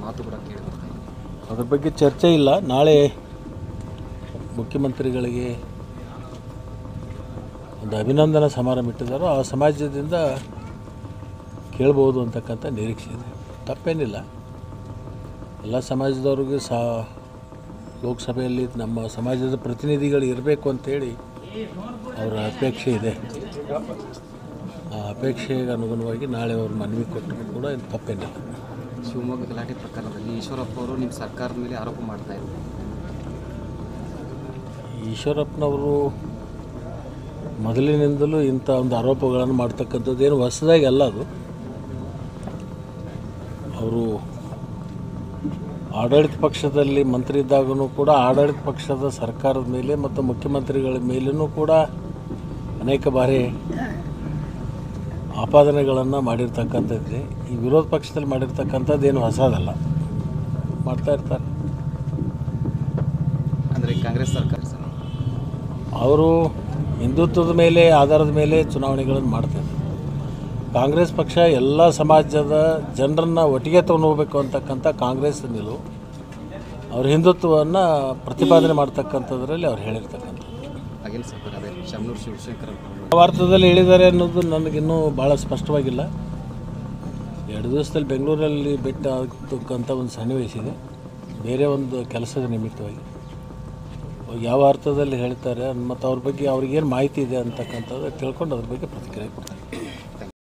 ಮಾತು ಕೂಡ ಕೇಳಿ ಬರ್ತಾ ಇದೆ ಅದ್ರ ಬಗ್ಗೆ ಚರ್ಚೆ ಇಲ್ಲ ನಾಳೆ ಮುಖ್ಯಮಂತ್ರಿಗಳಿಗೆ ಒಂದು ಅಭಿನಂದನಾ ಸಮಾರಂಭ ಇಟ್ಟಿದ್ದಾರೋ ಆ ಸಮಾಜದಿಂದ ಕೇಳ್ಬೋದು ಅಂತಕ್ಕಂಥ ನಿರೀಕ್ಷೆ ಇದೆ ತಪ್ಪೇನಿಲ್ಲ ಎಲ್ಲ ಸಮಾಜದವ್ರಿಗೆ ಸಹ ಲೋಕಸಭೆಯಲ್ಲಿ ನಮ್ಮ ಸಮಾಜದ ಪ್ರತಿನಿಧಿಗಳು ಇರಬೇಕು ಅಂತೇಳಿ ಅವರ ಅಪೇಕ್ಷೆ ಇದೆ ಆ ಅಪೇಕ್ಷೆಗೆ ಅನುಗುಣವಾಗಿ ನಾಳೆ ಅವ್ರು ಮನವಿ ಕೊಟ್ಟರು ಕೂಡ ಏನು ತಪ್ಪೇನಿಲ್ಲ ಶಿವಮೊಗ್ಗ ಗಲಾಟೆ ಪ್ರಕರಣದಲ್ಲಿ ಈಶ್ವರಪ್ಪ ಅವರು ನಿಮ್ಮ ಸರ್ಕಾರದ ಮೇಲೆ ಆರೋಪ ಮಾಡ್ತಾ ಇದ್ದಾರೆ ಈಶ್ವರಪ್ಪನವರು ಮೊದಲಿನಿಂದಲೂ ಇಂಥ ಒಂದು ಆರೋಪಗಳನ್ನು ಮಾಡ್ತಕ್ಕಂಥದ್ದು ಏನು ಹೊಸದಾಗಿ ಅಲ್ಲ ಅದು ಅವರು ಆಡಳಿತ ಪಕ್ಷದಲ್ಲಿ ಮಂತ್ರಿ ಇದ್ದಾಗೂ ಕೂಡ ಆಡಳಿತ ಪಕ್ಷದ ಸರ್ಕಾರದ ಮೇಲೆ ಮತ್ತು ಮುಖ್ಯಮಂತ್ರಿಗಳ ಮೇಲೂ ಕೂಡ ಅನೇಕ ಬಾರಿ ಆಪಾದನೆಗಳನ್ನು ಮಾಡಿರ್ತಕ್ಕಂಥದ್ದೇ ಈ ವಿರೋಧ ಪಕ್ಷದಲ್ಲಿ ಮಾಡಿರ್ತಕ್ಕಂಥದ್ದು ಏನು ಹೊಸದಲ್ಲ ಮಾಡ್ತಾ ಇರ್ತಾರೆ ಅಂದರೆ ಕಾಂಗ್ರೆಸ್ ಸರ್ಕಾರ ಸರ್ ಅವರು ಹಿಂದುತ್ವದ ಮೇಲೆ ಆಧಾರದ ಮೇಲೆ ಚುನಾವಣೆಗಳನ್ನು ಮಾಡ್ತಾರೆ ಕಾಂಗ್ರೆಸ್ ಪಕ್ಷ ಎಲ್ಲ ಸಮಾಜದ ಜನರನ್ನು ಒಟ್ಟಿಗೆ ತೊಗೊಂಡು ಹೋಗ್ಬೇಕು ಅಂತಕ್ಕಂಥ ಕಾಂಗ್ರೆಸ್ ನಿಲುವು ಅವ್ರ ಹಿಂದುತ್ವವನ್ನು ಪ್ರತಿಪಾದನೆ ಮಾಡ್ತಕ್ಕಂಥದ್ರಲ್ಲಿ ಅವ್ರು ಹೇಳಿರ್ತಕ್ಕಂಥದ್ದು ಹಾಗೇನು ಸರ್ ಅದೇ ಶಮನೂರು ಶಿವಶಂಕರ್ ಅವರು ಯಾವ ಅರ್ಥದಲ್ಲಿ ಹೇಳಿದ್ದಾರೆ ಅನ್ನೋದು ನನಗಿನ್ನೂ ಭಾಳ ಸ್ಪಷ್ಟವಾಗಿಲ್ಲ ಎರಡು ದಿವಸದಲ್ಲಿ ಬೆಂಗಳೂರಲ್ಲಿ ಬೆಟ್ಟ ಆಗ್ತಕ್ಕಂಥ ಒಂದು ಸನ್ನಿವೇಶಿದೆ ಬೇರೆ ಒಂದು ಕೆಲಸದ ನಿಮಿತ್ತವಾಗಿ ಯಾವ ಅರ್ಥದಲ್ಲಿ ಹೇಳ್ತಾರೆ ಮತ್ತು ಅವ್ರ ಬಗ್ಗೆ ಅವ್ರಿಗೇನು ಮಾಹಿತಿ ಇದೆ ಅಂತಕ್ಕಂಥದ್ದು ತಿಳ್ಕೊಂಡು ಅದ್ರ ಬಗ್ಗೆ ಪ್ರತಿಕ್ರಿಯೆ ಕೊಡ್ತಾರೆ